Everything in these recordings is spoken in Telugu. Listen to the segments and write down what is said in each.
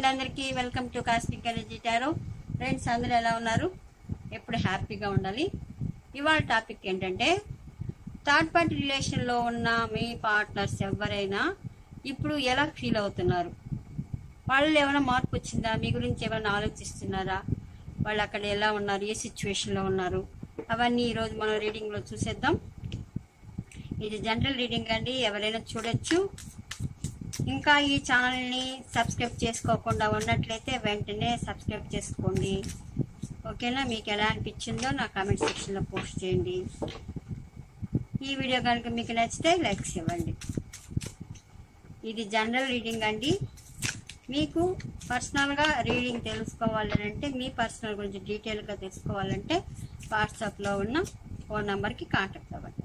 ఫ్రెండ్లందరికీ welcome to cosmic energy tarot friends అందరూ ఎలా ఉన్నారు ఎప్పుడు హ్యాపీగా ఉండాలి ఇవాళ టాపిక్ ఏంటంటే థర్డ్ పార్టీ రిలేషన్లో ఉన్న మీ పార్ట్నర్స్ ఎవరైనా ఇప్పుడు ఎలా ఫీల్ అవుతున్నారు వాళ్ళు ఏమైనా మార్పు వచ్చిందా మీ గురించి ఏమైనా ఆలోచిస్తున్నారా వాళ్ళు అక్కడ ఎలా ఉన్నారు ఏ సిచ్యువేషన్లో ఉన్నారు అవన్నీ ఈరోజు మనం రీడింగ్లో చూసేద్దాం ఇది జనరల్ రీడింగ్ అండి ఎవరైనా చూడొచ్చు ఇంకా ఈ ఛానల్ని సబ్స్క్రైబ్ చేసుకోకుండా ఉన్నట్లయితే వెంటనే సబ్స్క్రైబ్ చేసుకోండి ఓకేనా మీకు ఎలా అనిపించిందో నా కామెంట్ సెక్షన్లో పోస్ట్ చేయండి ఈ వీడియో కనుక మీకు నచ్చితే లైక్స్ ఇవ్వండి ఇది జనరల్ రీడింగ్ అండి మీకు పర్సనల్గా రీడింగ్ తెలుసుకోవాలంటే మీ పర్సనల్ గురించి డీటెయిల్గా తెలుసుకోవాలంటే వాట్సాప్లో ఉన్న ఫోన్ నెంబర్కి కాంటాక్ట్ అవ్వండి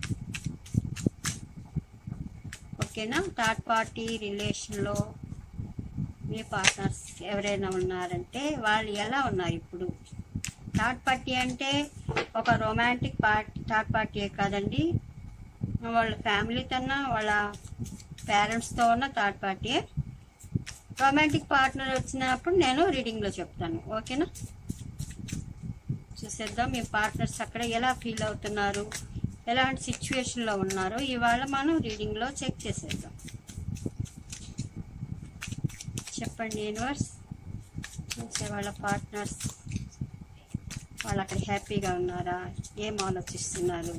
ఓకేనా థర్డ్ పార్టీ రిలేషన్లో మీ పార్ట్నర్స్ ఎవరైనా ఉన్నారంటే వాళ్ళు ఎలా ఉన్నారు ఇప్పుడు థర్డ్ పార్టీ అంటే ఒక రొమాంటిక్ పార్టీ థర్డ్ పార్టీ కాదండి వాళ్ళ ఫ్యామిలీతో వాళ్ళ పేరెంట్స్తో ఉన్న థర్డ్ పార్టీ రొమాంటిక్ పార్ట్నర్ వచ్చినప్పుడు నేను రీడింగ్లో చెప్తాను ఓకేనా చూసేద్దాం మీ పార్ట్నర్స్ అక్కడ ఎలా ఫీల్ అవుతున్నారు ఎలాంటి సిచ్యువేషన్లో ఉన్నారో ఇవాళ మనం రీడింగ్లో చెక్ చేసేద్దాం చెప్పండి యూనివర్స్ చూసే వాళ్ళ పార్ట్నర్స్ వాళ్ళు అక్కడ హ్యాపీగా ఉన్నారా ఏం ఆలోచిస్తున్నారు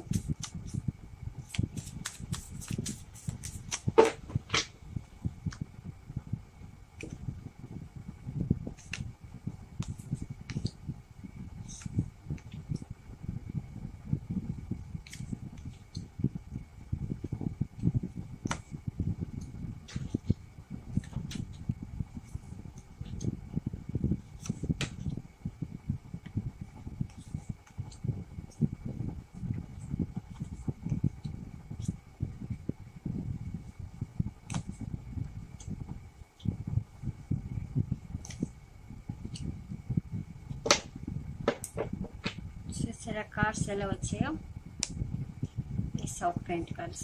చూసారా కార్డ్స్ ఎలా వచ్చాయో ఈ సాఫ్ట్ పెయింట్ కార్డ్స్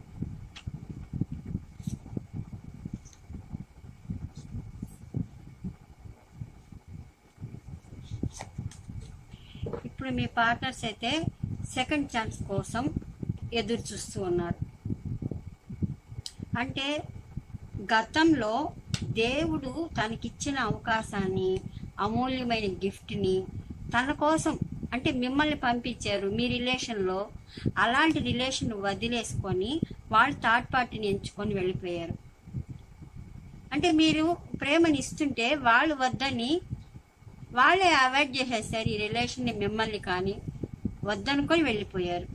ఇప్పుడు మీ పార్ట్నర్స్ అయితే సెకండ్ ఛాన్స్ కోసం ఎదురు చూస్తూ ఉన్నారు అంటే గతంలో దేవుడు తనకిచ్చిన అవకాశాన్ని అమూల్యమైన గిఫ్ట్ని తన కోసం అంటే మిమ్మల్ని పంపించారు మీ రిలేషన్లో అలాంటి రిలేషన్ వదిలేసుకొని వాళ్ళు థర్డ్ పార్టీని ఎంచుకొని వెళ్ళిపోయారు అంటే మీరు ప్రేమని ఇస్తుంటే వాళ్ళు వద్దని వాళ్ళే అవాయిడ్ చేసేసారు ఈ రిలేషన్ని మిమ్మల్ని కానీ వద్దనుకొని వెళ్ళిపోయారు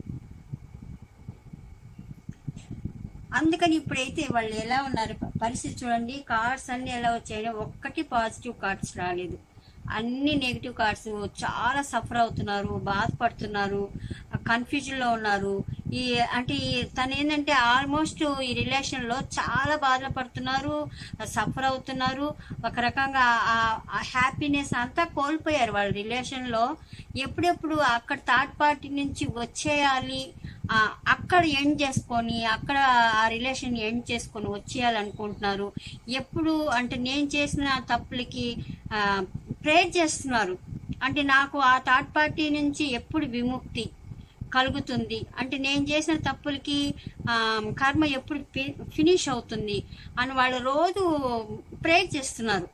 అందుకని ఇప్పుడైతే వాళ్ళు ఎలా ఉన్నారు పరిస్థితి చూడండి కార్డ్స్ అన్ని ఎలా వచ్చాయో ఒక్కటి పాజిటివ్ కార్డ్స్ రాలేదు అన్ని నెగిటివ్ కార్డ్స్ చాలా సఫర్ అవుతున్నారు బాధపడుతున్నారు కన్ఫ్యూజన్లో ఉన్నారు ఈ అంటే ఈ తను ఏంటంటే ఆల్మోస్ట్ ఈ రిలేషన్లో చాలా బాధలు పడుతున్నారు సఫర్ అవుతున్నారు ఒక రకంగా ఆ హ్యాపీనెస్ అంతా కోల్పోయారు వాళ్ళ రిలేషన్లో ఎప్పుడెప్పుడు అక్కడ థర్డ్ పార్టీ నుంచి వచ్చేయాలి అక్కడ ఎండ్ చేసుకొని అక్కడ ఆ రిలేషన్ ఎండ్ చేసుకొని వచ్చేయాలనుకుంటున్నారు ఎప్పుడు అంటే నేను చేసిన తప్పులకి ప్రేర్ చేస్తున్నారు అంటే నాకు ఆ థర్డ్ పార్టీ నుంచి ఎప్పుడు విముక్తి కలుగుతుంది అంటే నేను చేసిన తప్పులకి కర్మ ఎప్పుడు ఫినిష్ అవుతుంది అని వాళ్ళు రోజు ప్రేర్ చేస్తున్నారు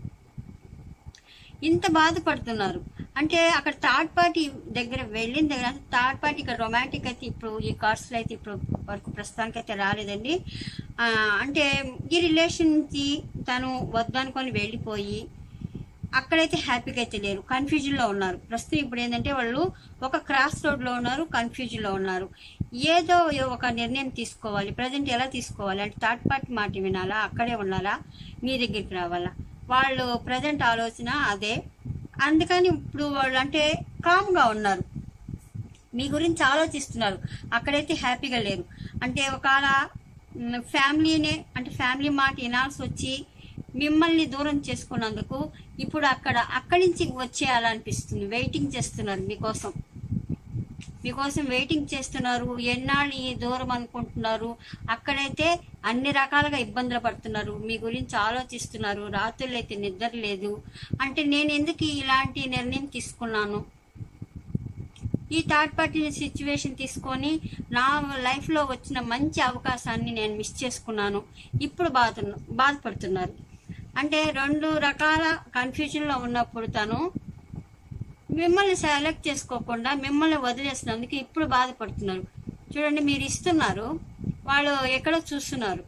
ఇంత బాధపడుతున్నారు అంటే అక్కడ థర్డ్ పార్టీ దగ్గర వెళ్ళిన దగ్గర థర్డ్ పార్టీ ఇక్కడ రొమాంటిక్ అయితే ఇప్పుడు ఈ కార్డ్స్లో అయితే ఇప్పుడు వరకు ప్రస్తుతానికి అయితే రాలేదండి అంటే ఈ రిలేషన్కి తను వద్దనుకొని వెళ్ళిపోయి అక్కడైతే హ్యాపీగా అయితే లేరు కన్ఫ్యూజన్లో ఉన్నారు ప్రస్తుతం ఇప్పుడు ఏంటంటే వాళ్ళు ఒక క్రాస్ రోడ్లో ఉన్నారు కన్ఫ్యూజన్లో ఉన్నారు ఏదో ఒక నిర్ణయం తీసుకోవాలి ప్రజెంట్ ఎలా తీసుకోవాలి అంటే థర్డ్ పార్టీ మాట వినాలా అక్కడే ఉండాలా మీ దగ్గరికి రావాలా వాళ్ళు ప్రజెంట్ ఆలోచన అదే అందుకని ఇప్పుడు వాళ్ళు అంటే కామ్గా ఉన్నారు మీ గురించి ఆలోచిస్తున్నారు అక్కడైతే హ్యాపీగా లేరు అంటే ఒకవేళ ఫ్యామిలీనే అంటే ఫ్యామిలీ మాట వినాల్సి వచ్చి మిమ్మల్ని దూరం చేసుకున్నందుకు ఇప్పుడు అక్కడ అక్కడి నుంచి వచ్చేయాలనిపిస్తుంది వెయిటింగ్ చేస్తున్నారు మీకోసం మీకోసం వెయిటింగ్ చేస్తున్నారు ఎన్నాళ్ళు ఈ దూరం అనుకుంటున్నారు అక్కడైతే అన్ని రకాలుగా ఇబ్బందులు పడుతున్నారు మీ గురించి ఆలోచిస్తున్నారు రాత్రులు అయితే నిద్ర లేదు అంటే నేను ఎందుకు ఇలాంటి నిర్ణయం తీసుకున్నాను ఈ థర్డ్ పార్టీ సిచ్యువేషన్ తీసుకొని నా లైఫ్లో వచ్చిన మంచి అవకాశాన్ని నేను మిస్ చేసుకున్నాను ఇప్పుడు బాధ బాధపడుతున్నారు అంటే రెండు రకాల కన్ఫ్యూజన్లో ఉన్నప్పుడు తను మిమ్మల్ని సెలెక్ట్ చేసుకోకుండా మిమ్మల్ని వదిలేసినందుకు ఇప్పుడు బాధపడుతున్నారు చూడండి మీరు ఇస్తున్నారు వాళ్ళు ఎక్కడో చూస్తున్నారు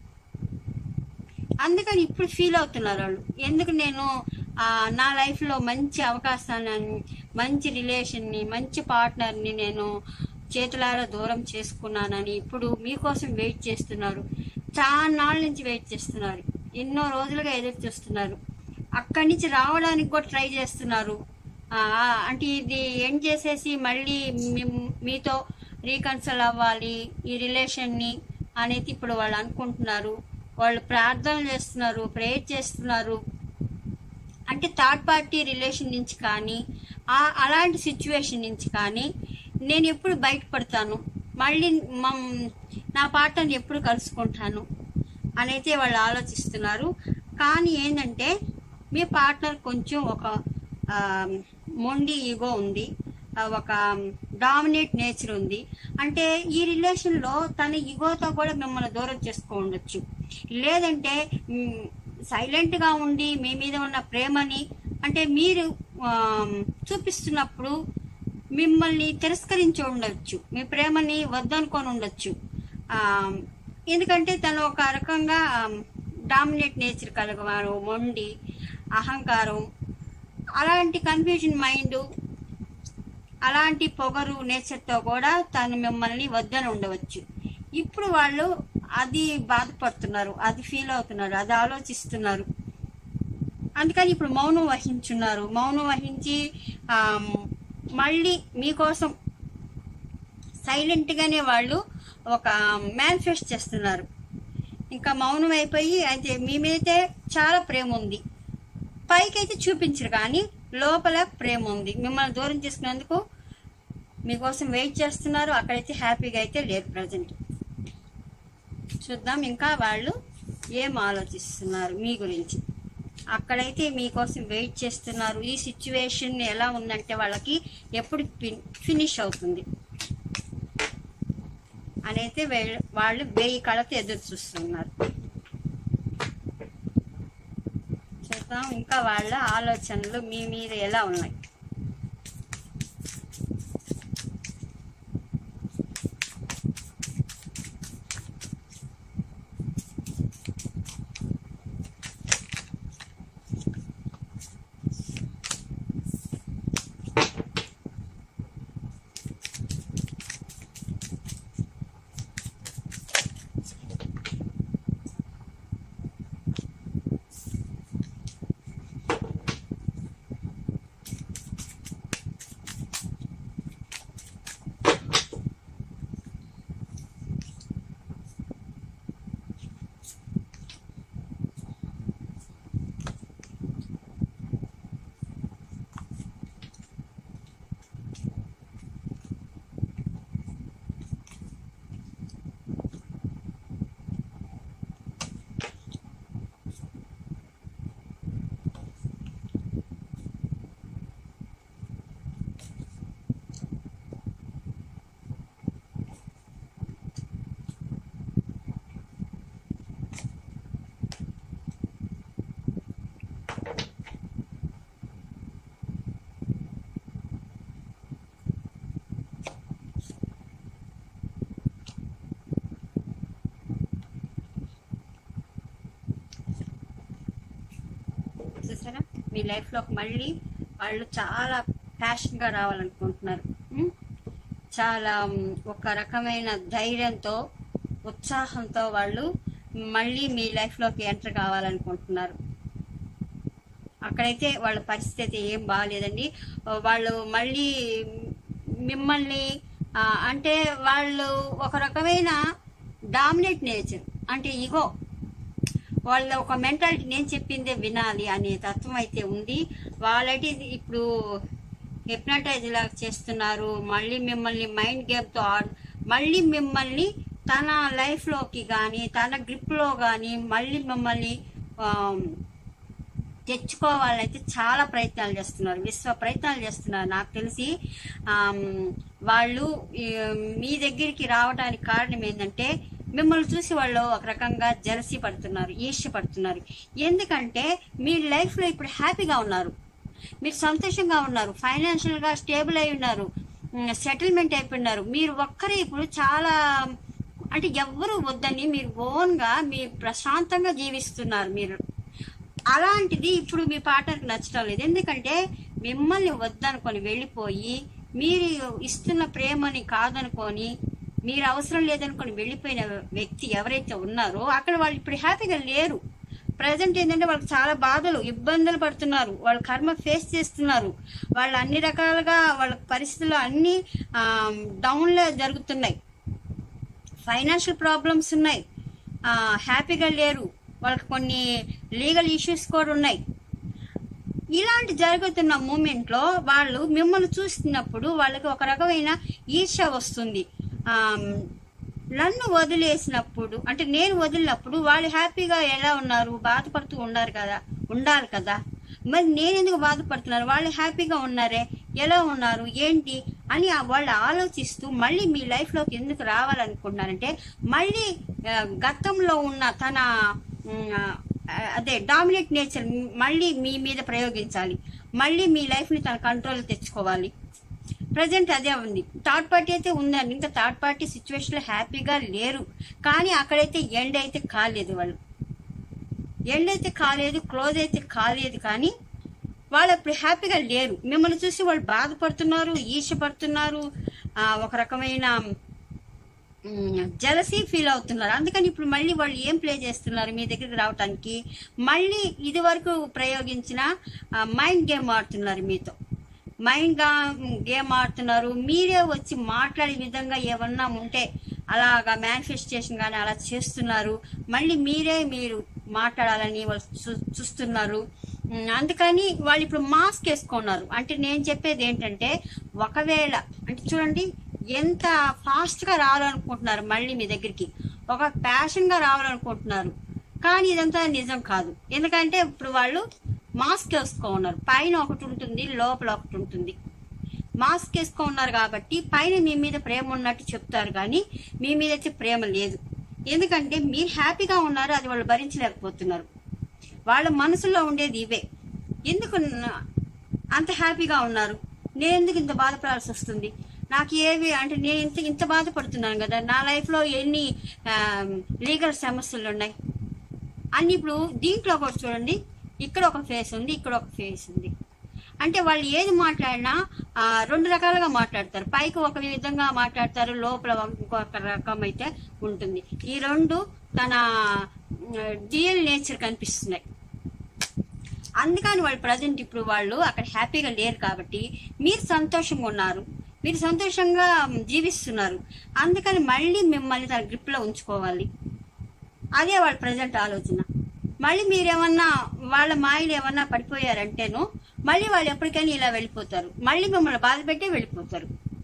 అందుకని ఇప్పుడు ఫీల్ అవుతున్నారు వాళ్ళు ఎందుకు నేను ఆ, నా లైఫ్లో మంచి అవకాశాన్ని మంచి రిలేషన్ని మంచి పార్ట్నర్ని నేను చేతులారా దూరం చేసుకున్నానని ఇప్పుడు మీకోసం వెయిట్ చేస్తున్నారు చాలా నాళ్ళ నుంచి వెయిట్ చేస్తున్నారు ఎన్నో రోజులుగా ఎదురు చూస్తున్నారు అక్కడి నుంచి రావడానికి కూడా ట్రై చేస్తున్నారు ఆ, అంటే ఇది ఎండ్ చేసేసి మళ్ళీ మిమ్- మీతో రీకన్సల్ అవ్వాలి ఈ రిలేషన్ని అనేది ఇప్పుడు వాళ్ళు అనుకుంటున్నారు వాళ్ళు ప్రార్థనలు చేస్తున్నారు ప్రేయర్ చేస్తున్నారు అంటే థర్డ్ పార్టీ రిలేషన్ నుంచి కానీ ఆ అలాంటి సిచ్యువేషన్ నుంచి కానీ నేను ఎప్పుడు బయటపడతాను మళ్ళీ మమ్ నా పార్ట్నర్ని ఎప్పుడు కలుసుకుంటాను అనైతే వాళ్ళు ఆలోచిస్తున్నారు కానీ ఏంటంటే మీ పార్ట్నర్ కొంచెం ఒక ఆ, మొండి ఈగో ఉంది ఆ, ఒక డామినేట్ నేచర్ ఉంది అంటే ఈ రిలేషన్లో తన ఈగోతో కూడా మిమ్మల్ని దూరం చేసుకో ఉండొచ్చు లేదంటే మ్, సైలెంట్ గా ఉండి మీ మీద ఉన్న ప్రేమని అంటే మీరు ఆ, చూపిస్తున్నప్పుడు మిమ్మల్ని తిరస్కరించి ఉండొచ్చు మీ ప్రేమని వద్దనుకొని ఉండొచ్చు ఆ, ఎందుకంటే తను ఒక రకంగా డామినేట్ నేచర్ కలగవారు మొండి అహంకారం అలాంటి కన్ఫ్యూజన్ మైండ్ అలాంటి పొగరు నేచర్తో కూడా తను మిమ్మల్ని వద్దని ఉండవచ్చు ఇప్పుడు వాళ్ళు అది బాధపడుతున్నారు అది ఫీల్ అవుతున్నారు అది ఆలోచిస్తున్నారు అందుకని ఇప్పుడు మౌనం వహించున్నారు మౌనం వహించి ఆమ్, మళ్ళీ మీకోసం సైలెంట్గానే వాళ్ళు ఒక మేనిఫెస్ట్ చేస్తున్నారు ఇంకా మౌనం అయిపోయి అయితే మీ మీదైతే చాలా ప్రేమ ఉంది పైకి అయితే చూపించరు కానీ లోపల ప్రేమ ఉంది మిమ్మల్ని దూరం చేసుకున్నందుకు మీకోసం వెయిట్ చేస్తున్నారు అక్కడైతే హ్యాపీగా అయితే లేరు ప్రజెంట్ చూద్దాం ఇంకా వాళ్ళు ఏం ఆలోచిస్తున్నారు మీ గురించి అక్కడైతే మీకోసం వెయిట్ చేస్తున్నారు ఈ సిచ్యువేషన్ ఎలా ఉందంటే వాళ్ళకి ఎప్పుడు ఫిన్- ఫినిష్ అవుతుంది అనైతే వే- వాళ్ళు వెయ్యి కళతో ఎదురు చూస్తున్నారు చూద్దాం ఇంకా వాళ్ళ ఆలోచనలు మీ మీద ఎలా ఉన్నాయి చూసారా మీ లైఫ్లో మళ్ళీ వాళ్ళు చాలా ప్యాషన్గా రావాలనుకుంటున్నారు ఉమ్? చాలా ఉమ్, ఒక రకమైన ధైర్యంతో ఉత్సాహంతో వాళ్ళు మళ్ళీ మీ లైఫ్లోకి ఎంటర్ కావాలనుకుంటున్నారు అక్కడైతే వాళ్ళ పరిస్థితి ఏం బాగాలేదండి వాళ్ళు మళ్ళీ మిమ్మల్ని ఆ, అంటే వాళ్ళు ఒక రకమైన డామినేట్ నేచర్ అంటే ఇగో వాళ్ళ ఒక మెంటాలిటీ నేను చెప్పిందే వినాలి అనే తత్వం అయితే ఉంది వాళ్ళైతే ఇది ఇప్పుడు హిప్నటైజ్ లాగా చేస్తున్నారు మళ్ళీ మిమ్మల్ని మైండ్ గేమ్తో ఆడు మళ్ళీ మిమ్మల్ని తన లైఫ్లోకి కానీ తన గ్రిప్లో కానీ మళ్ళీ మిమ్మల్ని ఆమ్, తెచ్చుకోవాలైతే చాలా ప్రయత్నాలు చేస్తున్నారు విశ్వ ప్రయత్నాలు చేస్తున్నారు నాకు తెలిసి ఆమ్, వాళ్ళు ఈ, మీ దగ్గరికి రావడానికి కారణం ఏంటంటే మిమ్మల్ని చూసి వాళ్ళు ఒక రకంగా జలసి పడుతున్నారు ఈర్ష్య పడుతున్నారు ఎందుకంటే మీ లైఫ్లో ఇప్పుడు హ్యాపీగా ఉన్నారు మీరు సంతోషంగా ఉన్నారు ఫైనాన్షియల్గా స్టేబుల్ అయి ఉన్నారు సెటిల్మెంట్ అయిపోయినారు మీరు ఒక్కరే ఇప్పుడు చాలా అంటే ఎవ్వరు వద్దని మీరు ఓన్గా మీ ప్రశాంతంగా జీవిస్తున్నారు మీరు అలాంటిది ఇప్పుడు మీ పార్ట్నర్కి నచ్చడం లేదు ఎందుకంటే మిమ్మల్ని వద్దనుకొని వెళ్ళిపోయి మీరు ఇస్తున్న ప్రేమని కాదనుకొని మీరు అవసరం లేదనుకొని వెళ్ళిపోయిన వ్యక్తి ఎవరైతే ఉన్నారో అక్కడ వాళ్ళు ఇప్పుడు హ్యాపీగా లేరు ప్రజెంట్ ఏంటంటే వాళ్ళకి చాలా బాధలు ఇబ్బందులు పడుతున్నారు వాళ్ళ కర్మ ఫేస్ చేస్తున్నారు వాళ్ళు అన్ని రకాలుగా వాళ్ళ పరిస్థితులు అన్ని డౌన్లో జరుగుతున్నాయి ఫైనాన్షియల్ ప్రాబ్లమ్స్ ఉన్నాయి ఆ, హ్యాపీగా లేరు వాళ్ళకి కొన్ని లీగల్ ఇష్యూస్ కూడా ఉన్నాయి ఇలాంటి జరుగుతున్న మూమెంట్లో వాళ్ళు మిమ్మల్ని చూస్తున్నప్పుడు వాళ్ళకి ఒక రకమైన ఈర్ష్య వస్తుంది ఆమ్, నన్ను వదిలేసినప్పుడు అంటే నేను వదిలినప్పుడు వాళ్ళు హ్యాపీగా ఎలా ఉన్నారు బాధపడుతూ ఉన్నారు కదా ఉండాలి కదా మరి నేను ఎందుకు బాధపడుతున్నారు వాళ్ళు హ్యాపీగా ఉన్నారే ఎలా ఉన్నారు ఏంటి అని ఆ వాళ్ళు ఆలోచిస్తూ మళ్ళీ మీ లైఫ్లోకి ఎందుకు రావాలనుకుంటున్నారంటే మళ్ళీ ఆ, గతంలో ఉన్న తన ఉమ్, ఆ, అదే డామినేట్ నేచర్ మళ్ళీ మీ మీద ప్రయోగించాలి మళ్ళీ మీ లైఫ్ని తన కంట్రోల్ తెచ్చుకోవాలి ప్రజెంట్ అదే ఉంది థర్డ్ పార్టీ అయితే ఉందండి ఇంకా థర్డ్ పార్టీ సిచ్యువేషన్లో హ్యాపీగా లేరు కానీ అక్కడైతే ఎండ్ అయితే కాలేదు వాళ్ళు ఎండ్ అయితే కాలేదు క్లోజ్ అయితే కాలేదు కానీ వాళ్ళు అప్పుడు హ్యాపీగా లేరు మిమ్మల్ని చూసి వాళ్ళు బాధపడుతున్నారు ఈర్ష్యపడుతున్నారు ఆ, ఒక రకమైన జలసీ ఫీల్ అవుతున్నారు అందుకని ఇప్పుడు మళ్ళీ వాళ్ళు ఏం ప్లే చేస్తున్నారు మీ దగ్గరికి రావటానికి మళ్ళీ ఇది వరకు ప్రయోగించిన మైండ్ గేమ్ ఆడుతున్నారు మీతో మైండ్ గా గేమ్ ఆడుతున్నారు మీరే వచ్చి మాట్లాడే విధంగా ఏమన్నా ఉంటే అలాగా మేనిఫెస్టేషన్ కానీ అలా చేస్తున్నారు మళ్ళీ మీరే మీరు మాట్లాడాలని వాళ్ళు చూ- చూస్తున్నారు ఉమ్, అందుకని వాళ్ళు ఇప్పుడు మాస్క్ వేసుకున్నారు అంటే నేను చెప్పేది ఏంటంటే ఒకవేళ అంటే చూడండి ఎంత ఫాస్ట్ గా రావాలనుకుంటున్నారు మళ్ళీ మీ దగ్గరికి ఒక ప్యాషన్ గా రావాలనుకుంటున్నారు కానీ ఇదంతా నిజం కాదు ఎందుకంటే ఇప్పుడు వాళ్ళు మాస్క్ వేసుకోన్నారు పైన ఒకటి ఉంటుంది లోపల ఒకటి ఉంటుంది మాస్క్ వేసుకున్నారు కాబట్టి పైన మీ మీద ప్రేమ ఉన్నట్టు చెప్తారు కానీ మీ మీద అయితే ప్రేమ లేదు ఎందుకంటే మీరు హ్యాపీగా ఉన్నారు అది వాళ్ళు భరించలేకపోతున్నారు వాళ్ళ మనసులో ఉండేది ఇవే ఎందుకు న- అంత హ్యాపీగా ఉన్నారు నేను ఎందుకు ఇంత బాధపడాల్సి వస్తుంది నాకు ఏవి అంటే నేను ఇంత ఇంత బాధపడుతున్నాను కదా నా లైఫ్లో ఎన్ని లీగల్ సమస్యలు ఉన్నాయి అన్ని ఇప్పుడు దీంట్లో కూడా చూడండి ఇక్కడ ఒక ఫేస్ ఉంది ఇక్కడ ఒక ఫేస్ ఉంది అంటే వాళ్ళు ఏది మాట్లాడినా ఆ, రెండు రకాలుగా మాట్లాడతారు పైకి ఒక విధంగా మాట్లాడతారు లోపల ఇంకొక రకం అయితే ఉంటుంది ఈ రెండు తన రియల్ నేచర్ కనిపిస్తున్నాయి అందుకని వాళ్ళు ప్రజెంట్ ఇప్పుడు వాళ్ళు అక్కడ హ్యాపీగా లేరు కాబట్టి మీరు సంతోషంగా ఉన్నారు మీరు సంతోషంగా జీవిస్తున్నారు అందుకని మళ్ళీ మిమ్మల్ని తన గ్రిప్లో ఉంచుకోవాలి అదే వాళ్ళ ప్రజెంట్ ఆలోచన మళ్ళీ మీరేమన్నా వాళ్ళ మాయలు ఏమన్నా పడిపోయారంటేను మళ్ళీ వాళ్ళు ఎప్పటికైనా ఇలా వెళ్ళిపోతారు మళ్ళీ మిమ్మల్ని బాధ పెట్టే వెళ్ళిపోతారు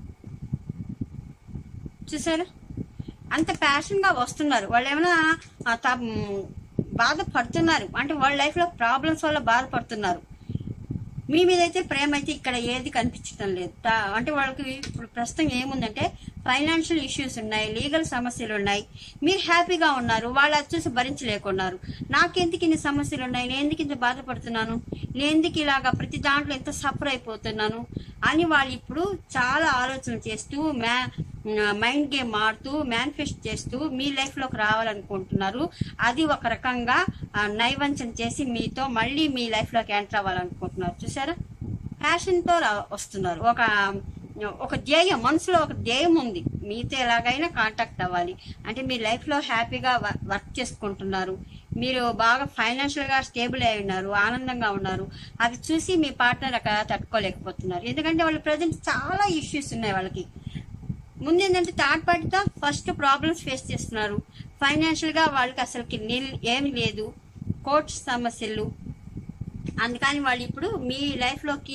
చూసారా అంత ప్యాషన్ గా వస్తున్నారు వాళ్ళు ఏమైనా ఆ, తా- మ్, బాధపడుతున్నారు అంటే వాళ్ళ లైఫ్ లో ప్రాబ్లమ్స్ వల్ల బాధపడుతున్నారు మీ మీద అయితే ప్రేమ అయితే ఇక్కడ ఏది కనిపించడం లేదు తా- అంటే వాళ్ళకి ఇప్పుడు ప్రస్తుతం ఏముందంటే ఫైనాన్షియల్ ఇష్యూస్ ఉన్నాయి లీగల్ సమస్యలు ఉన్నాయి మీరు హ్యాపీగా ఉన్నారు వాళ్ళు అది చూసి భరించలేకున్నారు నాకెందుకు ఇన్ని సమస్యలు ఉన్నాయి నేను ఎందుకు ఇంత బాధపడుతున్నాను నేను ఎందుకు ఇలాగా ప్రతి దాంట్లో ఎంత సఫర్ అయిపోతున్నాను అని వాళ్ళు ఇప్పుడు చాలా ఆలోచన చేస్తూ మ్యా మైండ్ గేమ్ ఆడుతూ మేనిఫెస్ట్ చేస్తూ మీ లైఫ్లోకి రావాలనుకుంటున్నారు అది ఒక రకంగా ఆ, నైవంచన చేసి మీతో మళ్ళీ మీ లైఫ్లోకి ఎంటర్ అవ్వాలనుకుంటున్నారు చూసారా ప్యాషన్తో రా- వస్తున్నారు ఒక ఒక ధ్యేయం మనసులో ఒక ధ్యేయం ఉంది మీతో ఎలాగైనా కాంటాక్ట్ అవ్వాలి అంటే మీ లైఫ్లో హ్యాపీగా వ- వర్క్ చేసుకుంటున్నారు మీరు బాగా ఫైనాన్షియల్గా స్టేబుల్ అయి ఉన్నారు ఆనందంగా ఉన్నారు అది చూసి మీ పార్ట్నర్ అక్కడ తట్టుకోలేకపోతున్నారు ఎందుకంటే వాళ్ళ ప్రజెంట్ చాలా ఇష్యూస్ ఉన్నాయి వాళ్ళకి ముందు ఏంటంటే థర్డ్ పార్టీతో ఫస్ట్ ప్రాబ్లమ్స్ ఫేస్ చేస్తున్నారు ఫైనాన్షియల్గా వాళ్ళకి అసలుకి నిల్ ఏమి లేదు కోర్ట్ సమస్యలు అందుకని వాళ్ళు ఇప్పుడు మీ లైఫ్లోకి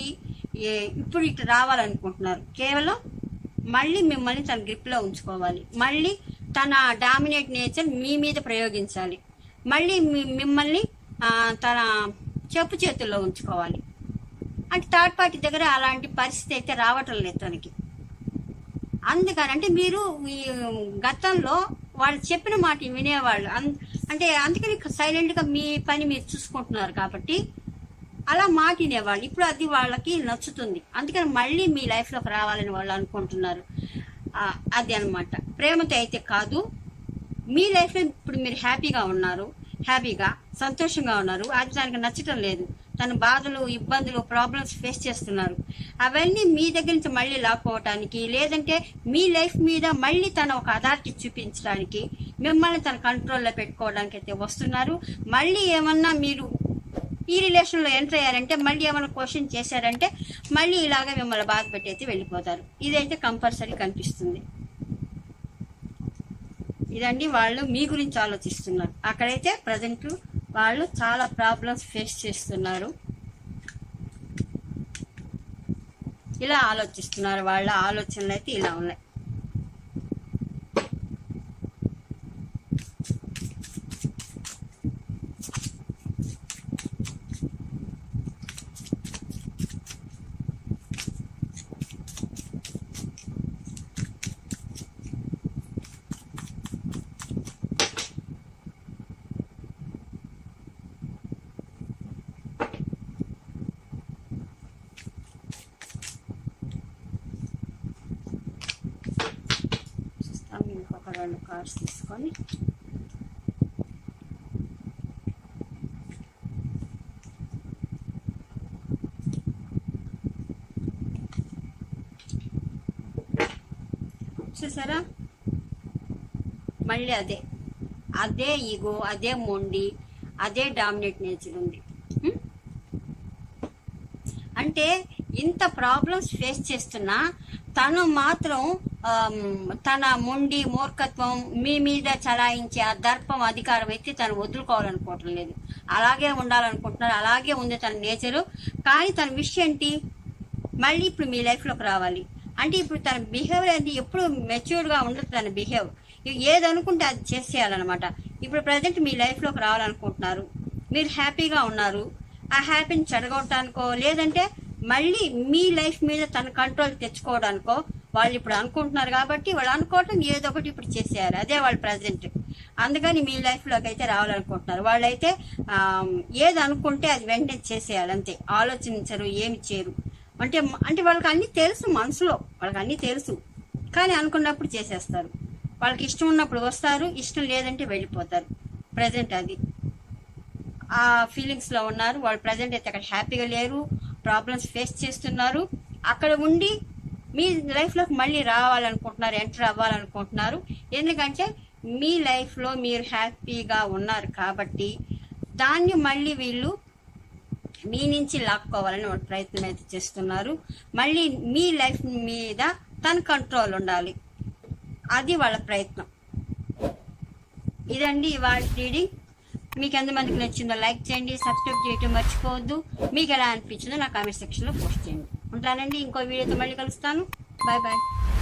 ఏ ఇప్పుడు ఇటు రావాలనుకుంటున్నారు కేవలం మళ్ళీ మిమ్మల్ని తన గ్రిప్లో ఉంచుకోవాలి మళ్ళీ తన డామినేట్ నేచర్ మీ మీద ప్రయోగించాలి మళ్ళీ మీ- మిమ్మల్ని ఆ, తన చెప్పు చేతుల్లో ఉంచుకోవాలి అంటే థర్డ్ పార్టీ దగ్గర అలాంటి పరిస్థితి అయితే రావటం లేదు తనకి అందుకని అంటే మీరు ఈ గతంలో వాళ్ళు చెప్పిన మాట వినేవాళ్ళు అన్- అంటే అందుకని సైలెంట్ గా మీ పని మీరు చూసుకుంటున్నారు కాబట్టి అలా మాట వినేవాళ్ళు ఇప్పుడు అది వాళ్ళకి నచ్చుతుంది అందుకని మళ్ళీ మీ లైఫ్ లోకి రావాలని వాళ్ళు అనుకుంటున్నారు ఆ, అది అన్నమాట ప్రేమతో అయితే కాదు మీ లైఫ్ లో ఇప్పుడు మీరు హ్యాపీగా ఉన్నారు హ్యాపీగా సంతోషంగా ఉన్నారు అది దానికి నచ్చటం లేదు తన బాధలు ఇబ్బందులు ప్రాబ్లమ్స్ ఫేస్ చేస్తున్నారు అవన్నీ మీ దగ్గర నుంచి మళ్ళీ లాక్కోవటానికి లేదంటే మీ లైఫ్ మీద మళ్ళీ తన ఒక అథారిటీ చూపించడానికి మిమ్మల్ని తన కంట్రోల్లో పెట్టుకోవడానికి అయితే వస్తున్నారు మళ్ళీ ఏమన్నా మీరు ఈ రిలేషన్ లో ఎంటర్ అయ్యారంటే మళ్ళీ ఏమైనా క్వశ్చన్ చేశారంటే మళ్ళీ ఇలాగే మిమ్మల్ని బాధ పెట్టి అయితే వెళ్ళిపోతారు ఇదైతే కంపల్సరీ కనిపిస్తుంది ఇదండి వాళ్ళు మీ గురించి ఆలోచిస్తున్నారు అక్కడైతే ప్రజెంట్ వాళ్ళు చాలా ప్రాబ్లమ్స్ ఫేస్ చేస్తున్నారు ఇలా ఆలోచిస్తున్నారు వాళ్ళ ఆలోచనలు అయితే ఇలా ఉన్నాయి చూస్తాం ఇంకొక రెండు కార్డ్స్ తీసుకొని చూసారా మళ్ళీ అదే అదే ఈగో అదే మొండి అదే డామినేట్ నేచర్ ఉంది హ్మ్? అంటే ఇంత ప్రాబ్లమ్స్ ఫేస్ చేస్తున్నా తను మాత్రం ఆమ్, తన మొండి మూర్ఖత్వం మీ మీద చలాయించే ఆ దర్పం అధికారం అయితే తను వదులుకోవాలనుకోవటం లేదు అలాగే ఉండాలనుకుంటున్నారు అలాగే ఉంది తన నేచరు కానీ తన విషయం ఏంటి మళ్ళీ ఇప్పుడు మీ లైఫ్లోకి రావాలి అంటే ఇప్పుడు తన బిహేవియర్ అనేది ఎప్పుడు మెచ్యూర్డ్గా ఉండదు తన బిహేవ్ ఏది అనుకుంటే అది చేసేయాలన్నమాట ఇప్పుడు ప్రజెంట్ మీ లైఫ్లోకి రావాలనుకుంటున్నారు మీరు హ్యాపీగా ఉన్నారు ఆ హ్యాపీని చెడగొట్టడానికో లేదంటే మళ్ళీ మీ లైఫ్ మీద తన కంట్రోల్ తెచ్చుకోవడానికో వాళ్ళు ఇప్పుడు అనుకుంటున్నారు కాబట్టి వాళ్ళు అనుకోవటం ఏదో ఒకటి ఇప్పుడు చేసేయాలి అదే వాళ్ళు ప్రజెంట్ అందుకని మీ లైఫ్లోకి అయితే రావాలనుకుంటున్నారు వాళ్ళైతే ఆమ్, ఏది అనుకుంటే అది వెంటనే చేసేయాలి అంతే ఆలోచించరు ఏమి చేయరు అంటే అంటే వాళ్ళకి అన్ని తెలుసు మనసులో వాళ్ళకి అన్ని తెలుసు కానీ అనుకున్నప్పుడు చేసేస్తారు వాళ్ళకి ఇష్టం ఉన్నప్పుడు వస్తారు ఇష్టం లేదంటే వెళ్ళిపోతారు ప్రజెంట్ అది ఆ ఫీలింగ్స్ లో ఉన్నారు వాళ్ళు ప్రజెంట్ అయితే అక్కడ హ్యాపీగా లేరు ప్రాబ్లమ్స్ ఫేస్ చేస్తున్నారు అక్కడ ఉండి మీ లైఫ్ లోకి మళ్ళీ రావాలనుకుంటున్నారు ఎంటర్ అవ్వాలనుకుంటున్నారు ఎందుకంటే మీ లైఫ్ లో మీరు హ్యాపీగా ఉన్నారు కాబట్టి దాన్ని మళ్ళీ వీళ్ళు మీ నుంచి లాక్కోవాలని వాళ్ళ ప్రయత్నం అయితే చేస్తున్నారు మళ్ళీ మీ లైఫ్ మీద తన కంట్రోల్ ఉండాలి అది వాళ్ళ ప్రయత్నం ఇదండి ఇవాళ రీడింగ్ మీకు ఎంతమందికి నచ్చిందో లైక్ చేయండి సబ్స్క్రైబ్ చేయటం మర్చిపోవద్దు మీకు ఎలా అనిపించిందో నా కామెంట్ సెక్షన్లో పోస్ట్ చేయండి ఉంటానండి ఇంకో వీడియోతో మళ్ళీ కలుస్తాను బాయ్ బాయ్